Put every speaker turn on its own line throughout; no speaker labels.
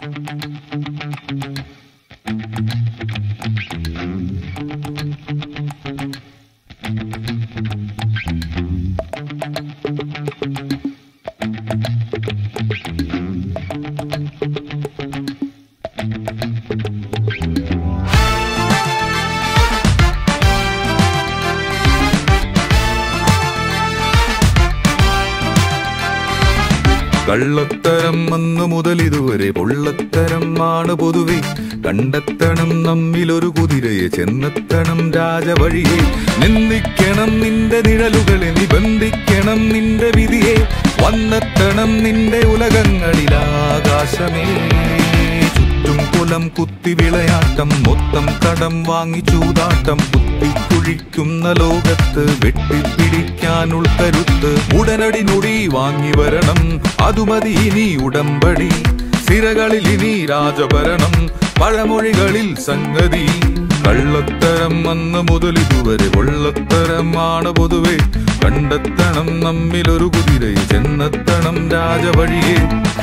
കള്ളത്തരം അന്ന് മുതൽ ഇതുവരെ പൊള്ളത്തരം ആണ് പൊതുവെ കണ്ടെത്തണം നമ്മിലൊരു കുതിരയെ ചെന്നെത്തണം രാജവഴിയെ നിന്ദിക്കണം നിന്റെ നിഴലുകളെ നിബന്ധിക്കണം നിന്റെ വിധിയെ വന്നെത്തണം നിന്റെ ഉലകങ്ങളിലാകാശമേ ചുറ്റും കുലം കുത്തി വിളയാട്ടം മൊത്തം കടം വാങ്ങി ചൂതാട്ടം കുത്തിക്കുഴിക്കുന്ന ലോകത്ത് വെട്ടിപ്പിടിക്കാൻ ഉൾക്കരുത്ത് ഉടനടി നൊടി വാങ്ങി വരണം അതുമതി ഇനി ഉടമ്പടി സിരകളിൽ ഇനി രാജഭരണം പഴമൊഴികളിൽ സംഗതി കള്ളത്തരം അന്ന് മുതൽ ഇതുവരെ കൊള്ളത്തരമാണ് പൊതുവെ കണ്ടെത്തണം നമ്മിലൊരു കുതിരയെ ചെന്നെത്തണം രാജവഴിയെ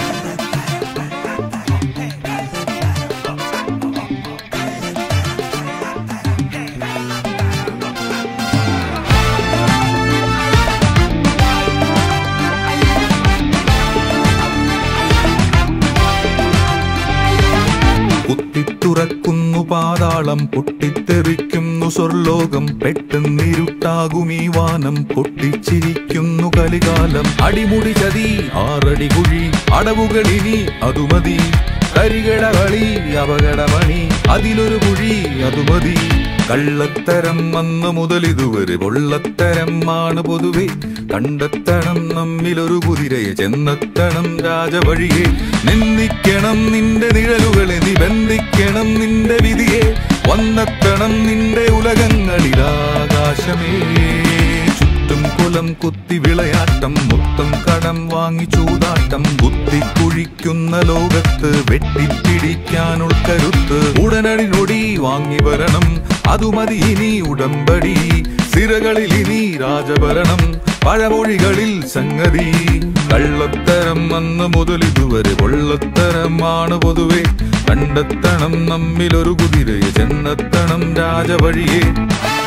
കുത്തിത്തുറക്കുന്നു പാതാളം പൊട്ടിത്തെറിക്കുന്നു സ്വർലോകം പെട്ടെന്നിരുട്ടാകും ഈ വാനം പൊട്ടിച്ചിരിക്കുന്നു കലികാലം അടിമുടി ചതി ആറടി കുഴി അടവുകളിനി അതുമതി കരികടകളി അപകടമണി അതിലൊരു കുഴി അതുമതി കള്ളത്തരം അന്ന് മുതൽ ഇതുവരെ പൊള്ളത്തരം ആണ് പൊതുവെ കണ്ടെത്തണം നമ്മിലൊരു കുതിരയെ ചെന്നെത്തണം രാജവഴിയെ നിന്ദിക്കണം നിന്റെ നിഴലുകളെ നിബന്ധിക്കണം നിന്റെ വിധിയെ വന്നെത്തണം നിന്റെ ഉലകങ്ങളിലാകാശമേ ചുറ്റും കുലം കുത്തി വിളയാട്ടം മൊത്തം കടം വാങ്ങി ചൂതാട്ടം ബുദ്ധി കുഴിക്കുന്ന ലോകത്ത് വെട്ടിപ്പിടിക്കാനുള്ള കരുത്ത് ഉടനടി നൊടി വാങ്ങി വരണം അതുമതി ഇനി ഉടമ്പടി സിരകളിൽ ഇനി രാജഭരണം പഴമൊഴികളിൽ സംഗതി കള്ളത്തരം അന്ന് മുതൽ ഇതുവരെ കൊള്ളത്തരമാണ് പൊതുവെ കണ്ടെത്തണം നമ്മിലൊരു കുതിരയെ ചെന്നെത്തണം രാജവഴിയെ